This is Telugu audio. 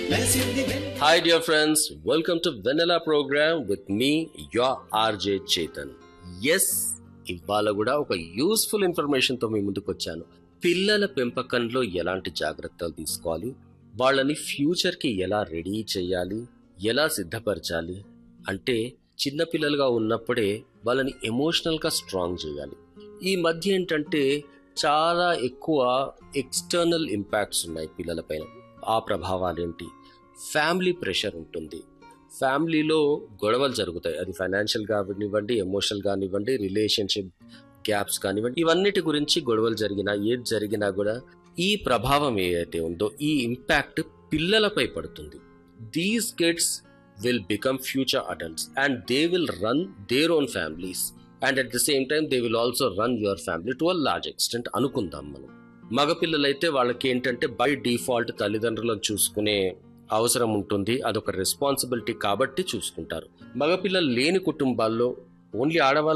మెరిసింది వెన్నెల Hi, dear friends. Welcome to Vanilla Program with me, your RJ Chetan. Yes ఇవాళ కూడా ఒక యూస్ఫుల్ ఇన్ఫర్మేషన్తో మీ ముందుకు వచ్చాను పిల్లల పెంపకంలో ఎలాంటి జాగ్రత్తలు తీసుకోవాలి వాళ్ళని ఫ్యూచర్కి ఎలా రెడీ చేయాలి ఎలా సిద్ధపరచాలి అంటే చిన్నపిల్లలుగా ఉన్నప్పుడే వాళ్ళని ఎమోషనల్గా స్ట్రాంగ్ చేయాలి ఈ మధ్య ఏంటంటే చాలా ఎక్కువ ఎక్స్టర్నల్ ఇంపాక్ట్స్ ఉన్నాయి పిల్లలపైన ఆ ప్రభావాలు ఏంటి ఫ్యామిలీ ప్రెషర్ ఉంటుంది ఫ్యామిలీలో గొడవలు జరుగుతాయి అది ఫైనాన్షియల్ కానివ్వండి ఎమోషనల్ కానివ్వండి రిలేషన్షిప్ గ్యాప్స్ కానివ్వండి ఇవన్నిటి గురించి గొడవలు జరిగినా ఏది జరిగినా కూడా ఈ ప్రభావం ఏదైతే ఉందో ఈ ఇంపాక్ట్ పిల్లలపై పడుతుంది these kids will become future adults and they will run their own families and at the same time they will also run your family to a large extent అనుకుందాం మనం మగపిల్లలైతే వాళ్ళకి ఏంటంటే బై డిఫాల్ట్ తల్లిదండ్రులను చూసుకునే అవసరం ఉంటుంది అదొక రెస్పాన్సిబిలిటీ కాబట్టి చూసుకుంటారు మగపిల్లలు లేని కుటుంబాల్లో ఓన్లీ ఆడవాళ్ళు